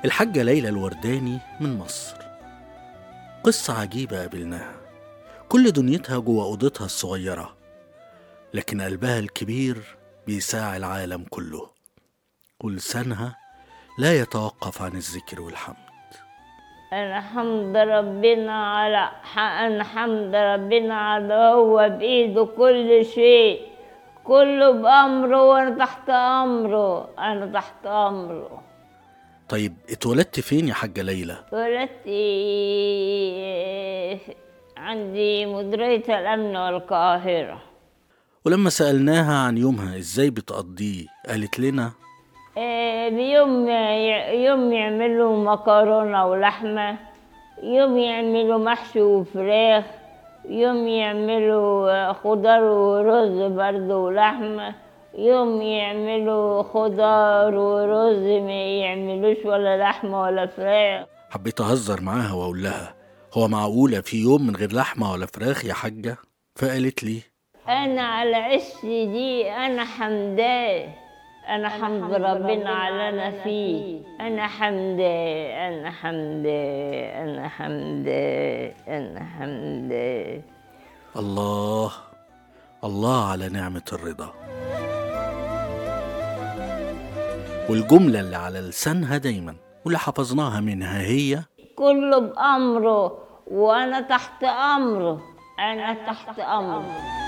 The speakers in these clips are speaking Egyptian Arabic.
الحاجة ليلى الورداني من مصر قصة عجيبة قابلناها كل دنيتها جوه أوضتها الصغيرة لكن قلبها الكبير بيساع العالم كله ولسانها لا يتوقف عن الذكر والحمد أنا حمد ربنا على أنا حمد ربنا على هو بإيده كل شيء كله بأمره وأنا تحت أمره أنا تحت أمره طيب اتولدت فين يا حاجة ليلى؟ ولدت عندي مديرية الأمن والقاهرة ولما سألناها عن يومها ازاي بتقضيه قالت لنا آه، بيوم يوم يعملوا مكرونة ولحمة يوم يعملوا محشي وفراخ يوم يعملوا آه، خضار ورز برضه ولحمة يوم يعملوا خضار ورز ما يعملوش ولا لحمة ولا فراخ حبيت أهزر معاها وأقول لها هو معقولة في يوم من غير لحمة ولا فراخ يا حاجة؟ فقالت لي أنا على عشتي دي أنا حمداه أنا حمد ربنا على أنا فيه أنا حمداه أنا حمداه أنا حمداه أنا حمداه الله الله على نعمة الرضا والجملة اللي على لسانها دايما واللي حفظناها منها هي كله بأمره وأنا تحت أمره أنا تحت أمره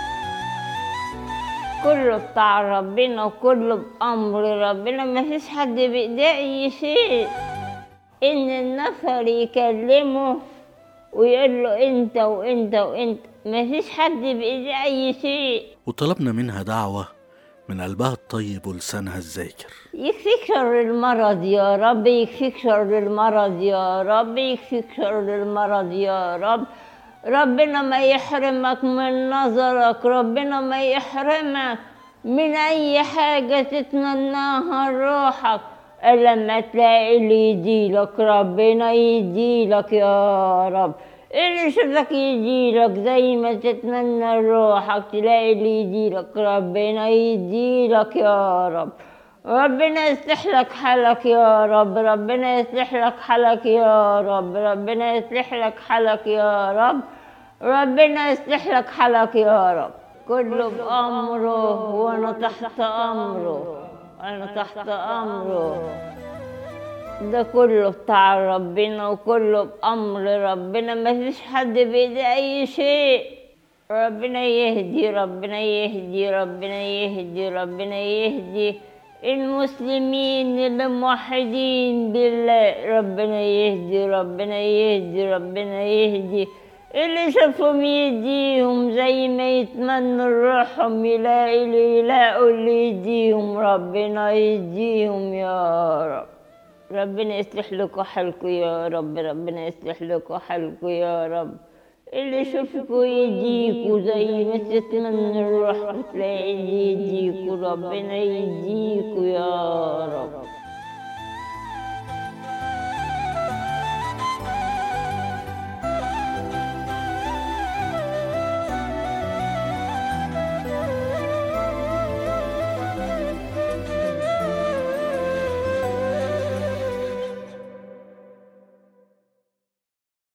كله بتاع ربنا وكله بأمر ربنا ما فيش حد بإيديه أي شيء إن النفر يكلمه ويقول له أنت وأنت وأنت ما فيش حد بإيديه أي شيء وطلبنا منها دعوة من قلبها الطيب ولسانها الذاكر يكفيك شر المرض يا رب يكفيك شر المرض يا رب يكفيك شر المرض يا رب ربنا ما يحرمك من نظرك ربنا ما يحرمك من أي حاجة تتمناها لروحك إلا لما تلاقي اللي يديلك ربنا يديلك يا رب اللي شفتك يديلك زي ما تتمنى لروحك تلاقي اللي يديلك ربنا يديلك يا رب ربنا يصلح لك حالك يا رب ربنا يصلح لك حالك يا رب ربنا يصلح لك حالك يا رب ربنا يصلح لك حالك يا رب كله بأمره وأنا تحت أمره أنا تحت أمره ده كله بتاع ربنا وكله بأمر ربنا ما فيش حد بإيده أي شيء ربنا يهدي ربنا يهدي ربنا يهدي ربنا يهدي المسلمين الموحدين بالله ربنا يهدي ربنا يهدي ربنا يهدي اللي شافهم يديهم زي ما يتمنوا روحهم يلاقي اللي يلاقوا اللي يديهم ربنا يديهم يا رب ربنا يصلح لكم حالكم يا رب ربنا يصلح لكم حالكم يا رب اللي يشوفكوا يديكوا زي ما تتمنى الروح تلاقي اللي يديكوا ربنا يديكوا يا رب